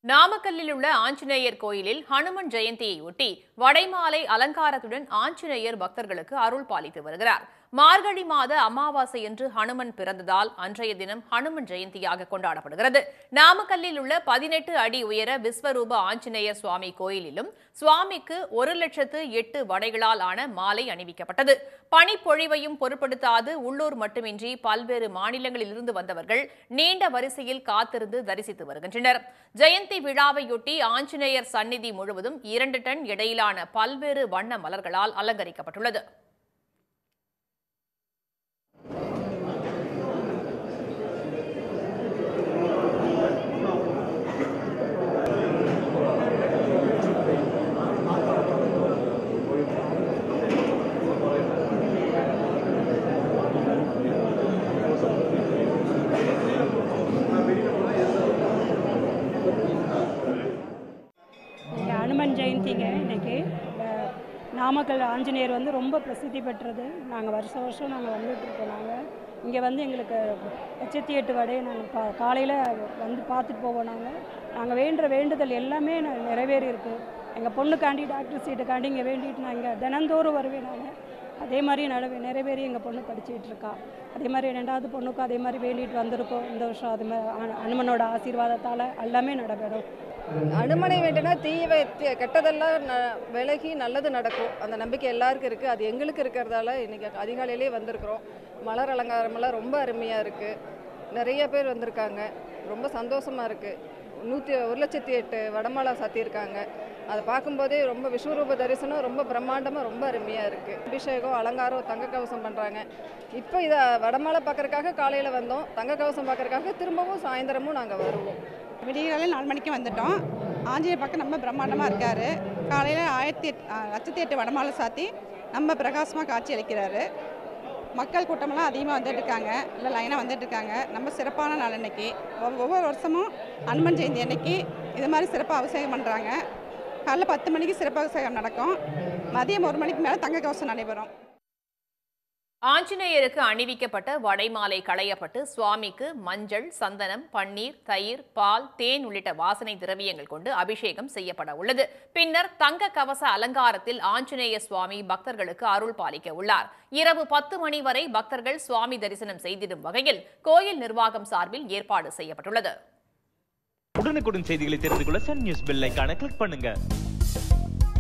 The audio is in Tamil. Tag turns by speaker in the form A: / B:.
A: நாமக்கல்லில் உள்ள ஆஞ்சநேயர் கோயிலில் ஹனுமன் ஜெயந்தியை ஒட்டி வடைமாலை அலங்காரத்துடன் ஆஞ்சநேயர் பக்தர்களுக்கு அருள் பாலித்து வருகிறார் மார்கழி மாத அமாவாசை என்று ஹனுமன் பிறந்ததால் அன்றைய தினம் ஹனுமன் ஜெயந்தியாக கொண்டாடப்படுகிறது நாமக்கல்லில் உள்ள பதினெட்டு அடி உயர விஸ்வரூப ஆஞ்சநேயர் சுவாமி கோயிலிலும் சுவாமிக்கு ஒரு லட்சத்து எட்டு வடைகளால் ஆன மாலை அணிவிக்கப்பட்டது பனிப்பொழிவையும் பொருட்படுத்தாது உள்ளூர் மட்டுமின்றி பல்வேறு மாநிலங்களிலிருந்து வந்தவர்கள் நீண்ட வரிசையில் காத்திருந்து தரிசித்து வருகின்றனர் ஜெயந்தி விழாவையொட்டி ஆஞ்சநேயர் சந்நிதி முழுவதும் இரண்டு டன் எடையிலான பல்வேறு வண்ண மலர்களால் அலங்கரிக்கப்பட்டுள்ளது
B: இங்கே அனுமன் ஜெயந்திங்க இன்னைக்கு அஹ், நாமக்கல் ஆஞ்சநேயர் வந்து ரொம்ப பிரசித்தி பெற்றது நாங்கள் வருஷம் வருஷம் நாங்கள் வந்துட்டுருக்கோம் நாங்கள் இங்கே வந்து எங்களுக்கு லட்சத்தி எட்டு வடையை நாங்கள் கா காலையில் வந்து பார்த்துட்டு போவோம் நாங்கள் நாங்கள் வேண்டுற வேண்டுதல் எல்லாமே ந- நிறைவேறி இருக்கு எங்கள் பொண்ணுக்காண்டி டாக்டர் சீட்டுக்காண்டி இங்கே வேண்டிட்டு நான் இங்கே தினந்தோறும் வருவேன் நான் அதே மாதிரி நடவே நிறைவேறி எங்கள் பொண்ணு படிச்சுட்டு இருக்கா அதே மாதிரி ரெண்டாவது பொண்ணுக்கும் அதே மாதிரி வேண்டிட்டு வந்திருக்கோம் இந்த வருஷம் அது மாதிரி அனு- அனுமனோட ஆசீர்வாதத்தால் எல்லாமே நடைபெறும்
C: அனுமனை வேண்டுனா தீய தீ- கெட்டதெல்லாம் ந விலகி நல்லது நடக்கும் அந்த நம்பிக்கை எல்லாருக்கும் இருக்குது அது எங்களுக்கு இருக்கிறதால இன்றைக்கி அதிகாலையிலே வந்திருக்கிறோம் மலர் அலங்காரமெல்லாம் ரொம்ப அருமையாக இருக்குது நிறைய பேர் வந்திருக்காங்க ரொம்ப சந்தோஷமாக இருக்குது நூற்றி ஒரு லட்சத்தி எட்டு வடமாலா சாத்தியிருக்காங்க அதை பார்க்கும்போதே ரொம்ப விஸ்வரூப தரிசனம் ரொம்ப பிரம்மாண்டமாக ரொம்ப அருமையாக இருக்குது அபிஷேகம் அலங்காரம் தங்க கவசம் பண்ணுறாங்க இப்போ இதை வடமாலை பார்க்கறதுக்காக காலையில் வந்தோம் தங்க கவசம் பார்க்கறதுக்காக திரும்பவும் சாயந்தரமும் நாங்கள் வருவோம்
D: விடியகாலையில் நாலு மணிக்கு வந்துட்டோம் ஆஞ்சநேயர் பக்கம் ரொம்ப பிரம்மாண்டமாக இருக்கார் காலையில் ஆயிரத்தி எட் ஆ, லட்சத்தி எட்டு வடமாலை சாத்தி நம்ம பிரகாசமாக காட்சி அளிக்கிறாரு மக்கள் கூட்டமெல்லாம் அதிகமாக வந்துட்டு இருக்காங்க இல்லை லைனாக வந்துட்டு இருக்காங்க நம்ம சிறப்பான நாள் இன்னைக்கு ஒவ்வொ- ஒவ்வொரு வருஷமும் அனுமன் ஜெயந்தி அன்னைக்கு இது மாதிரி சிறப்பாக அபிஷேகம் பண்ணுறாங்க காலைல பத்து மணிக்கு சிறப்பு அபிஷேகம் நடக்கும் மதியம் ஒரு மணிக்கு மேலே தங்க கவசம் நடைபெறும்
A: ஆஞ்சநேயருக்கு அணிவிக்கப்பட்ட வடைமாலை களையப்பட்டு சுவாமிக்கு மஞ்சள் சந்தனம் பன்னீர் தயிர் பால் தேன் உள்ளிட்ட வாசனை திரவியங்கள் கொண்டு அபிஷேகம் செய்யப்பட உள்ளது பின்னர் தங்க கவச அலங்காரத்தில் ஆஞ்சநேய சுவாமி பக்தர்களுக்கு அருள் பாலிக்க உள்ளார் இரவு பத்து மணி வரை பக்தர்கள் சுவாமி தரிசனம் செய்திடும் வகையில் கோயில் நிர்வாகம் சார்பில் ஏற்பாடு செய்யப்பட்டுள்ளது
E: உடனுக்குடன் செய்திகளை தெரிந்து கொள்ள சன் நியூஸ் பெல் ஐகானை கிளிக் பண்ணுங்க